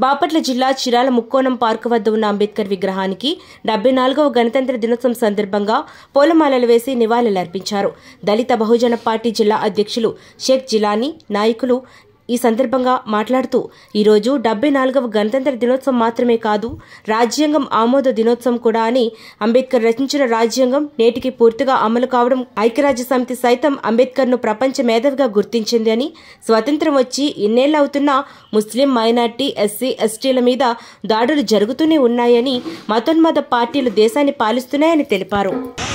బాపట్ల జిల్లా చిరాల ముక్కోణం పార్కు వద్ద ఉన్న అంబేద్కర్ విగ్రహానికి డెబ్బై నాలుగవ గణతంత్ర దినోత్సవం సందర్భంగా పూలమాలలు వేసి నివాళులర్పించారు దళిత బహుజన పార్టీ జిల్లా అధ్యక్షులు షేక్ జిలానీ నాయకులు ఈ సందర్భంగా మాట్లాడుతూ ఈరోజు డెబ్బై నాలుగవ గణతంత్ర దినోత్సవం మాత్రమే కాదు రాజ్యాంగం ఆమోద దినోత్సవం కూడా అని అంబేద్కర్ రచించిన రాజ్యాంగం నేటికి పూర్తిగా అమలు కావడం ఐక్యరాజ్య సమితి సైతం అంబేద్కర్ను ప్రపంచ మేధావిగా గుర్తించింది అని స్వతంత్రం వచ్చి ఇన్నేళ్లవుతున్నా ముస్లిం మైనార్టీ ఎస్సీ ఎస్టీల మీద దాడులు జరుగుతూనే ఉన్నాయని మతోన్మత పార్టీలు దేశాన్ని పాలిస్తున్నాయని తెలిపారు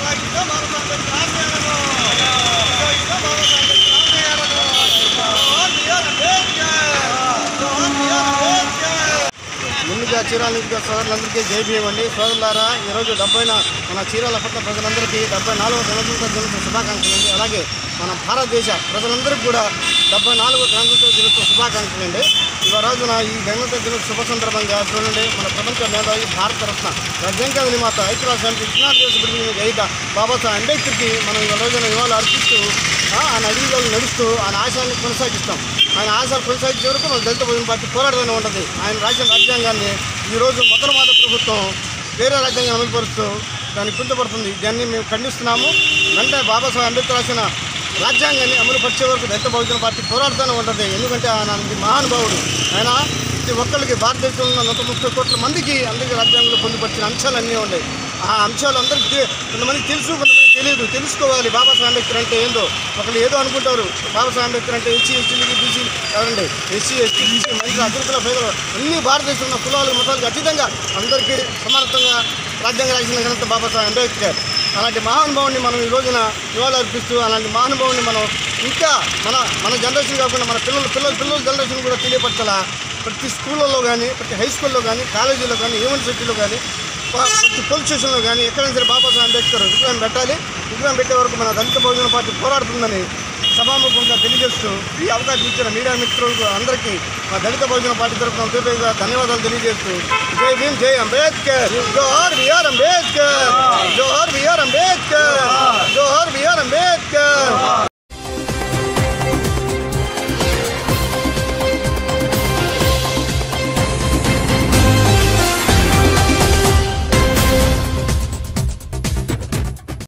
ముందుగా చీరాల నియోజక సోదరులందరికీ జై భీమ్ అండి సోదరులారా ఈరోజు డెబ్బై నా- మన చీరాల పట్ల ప్రజలందరికీ డెబ్బై నాలుగవ గణతంత్ర దినోత్సవ శుభాకాంక్షలు అండి అలాగే మన భారతదేశ ప్రజలందరికీ కూడా డెబ్బై నాలుగవ గణతంత్ర దినోత్సవ శుభాకాంక్షలు అండి ఈ రోజున ఈ గణతంత్ర దినోత్సవ శుభ సందర్భంగా చూడండి మన ప్రపంచ మేధావి భారత రత్న రాజ్యాంగ నిర్మాత ఐక్యరాజ్య సమితి విజ్ఞాన దివస బిడ్డ గైత బాబాసాహెబ్ అంబేద్కర్కి మనం ఈ రోజున నివాళులు అర్పిస్తూ ఆ, ఆయన అడుగులో నడుస్తూ ఆయన ఆశయాన్ని కొనసాగిస్తాం ఆయన ఆశయాలు కొనసాగించే వరకు మన దళిత భోజన పార్టీ పోరాటమే ఉంటుంది ఆయన రాసిన రాజ్యాంగాన్ని ఈరోజు మొదలమాద ప్రభుత్వం వేరే రాజ్యాంగం అమలుపరుస్తూ దాన్ని కుంటపడుతుంది దాన్ని మేము ఖండిస్తున్నాము వెంటనే బాబాసాహెబ్ అంబేద్కర్ రాసిన రాజ్యాంగాన్ని అమలు పరిచే వరకు దళిత బహుజన పార్టీ పోరాడుతూనే ఉంటుంది ఎందుకంటే ఆయన అంతటి మహానుభావుడు ఆయన ప్రతి ఒక్కరికి భారతదేశంలో ఉన్న నూట ముప్పై కోట్ల మందికి అందరికీ రాజ్యాంగంలో పొందుపరిచిన అంశాలు అన్నీ ఉన్నాయి ఆ అంశాలు అందరికీ తె- కొంతమందికి తెలుసు కొంతమంది తెలియదు తెలుసుకోవాలి బాబాసాహెబ్ అంబేద్కర్ అంటే ఏందో ఒకళ్ళు ఏదో అనుకుంటారు బాబాసాహెబ్ అంబేద్కర్ అంటే ఎస్సీ ఎస్టీలకి బీసీ ఎవరండి ఎస్సీ ఎస్టీ బీసీ మహిళలు అగ్రకుల పేదలు అన్ని భారతదేశంలో ఉన్న కులాలు మతాలకు అతీతంగా అందరికీ సమానత్వంగా రాజ్యాంగం రాసిన ఘనత బాబాసాహెబ్ అంబేద్కర్ అలాంటి మహానుభావుని మనం ఈ రోజున నివాళులు అర్పిస్తూ అలాంటి మహానుభావుని మనం ఇంకా మన మన జనరేషన్ కాకుండా మన పిల్లలు పిల్లల పిల్లల జనరేషన్ కూడా తెలియపరచాలా ప్రతి స్కూళ్ళలో కానీ ప్రతి హై స్కూల్లో కానీ కాలేజీలో కానీ యూనివర్సిటీలో కానీ ప- ప్రతి పోలీస్ స్టేషన్లో కానీ ఎక్కడైనా సరే బాబాసాహెబ్ అంబేద్కర్ విగ్రహం పెట్టాలి విగ్రహం పెట్టే వరకు మన దళిత బహుజన పార్టీ పోరాడుతుందని సభాముఖంగా తెలియజేస్తూ ఈ అవకాశం ఇచ్చిన మీడియా మిత్రులకు అందరికీ మా దళిత బహుజన పార్టీ తరఫున హృదయపూర్వక ధన్యవాదాలు తెలియజేస్తూ జై భీమ్ జై అంబేద్కర్ జోహార్ బిఆర్ అంబేద్కర్ జోహార్ బిఆర్ అంబేద్కర్ జోహార్ బిఆర్ అంబేద్కర్